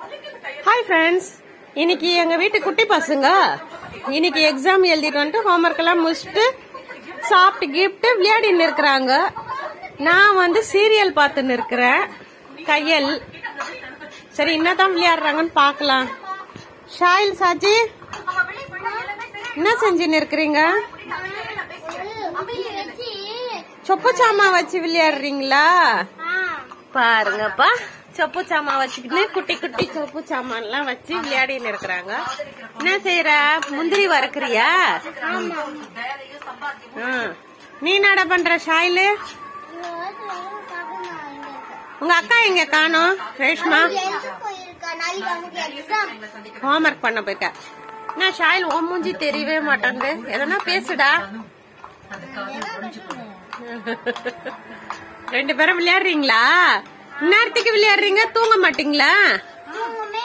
Hi friends இன்னைக்கு எங்க வீட்டு குட்டி பசங்க இன்னைக்கு எக்ஸாம் எழுதிட்டு வந்துட்டு ஹோம்ஒர்க் எல்லாம் முடிச்சுட்டு சாப்பிட்டு கிஃப்ட் விளையாடின்னு இருக்கிறாங்க நான் வந்து சீரியல் பார்த்துன்னு இருக்கிறேன் கையல் சரி என்னதான் விளையாடுறாங்கன்னு பார்க்கலாம் ஷாயில் சாஜி என்ன செஞ்சுன்னு இருக்கிறீங்க சொப்பு சாமா வச்சு விளையாடுறீங்களா பாருங்கப்பா சொப்பு சாமான் வச்சுக்கிட்டு குட்டி குட்டி சொப்பு சாமான் எல்லாம் வச்சு விளையாடின்னு இருக்கிறாங்க என்ன செய்யற முந்திரி வறுக்கிறியா ம். நீ என்னடா பண்ற ஷாயிலு உங்க அக்கா எங்க காணோம் ரேஷ்மா ஹோம்ஒர்க் பண்ண போயிருக்க என்ன ஷாயில் ஓ மூஞ்சி தெரியவே மாட்டேங்குது எதனா பேசுடா ரெண்டு பேரும் விளையாடுறீங்களா நேரத்துக்கு விளையாடுறீங்க தூங்க மாட்டீங்களா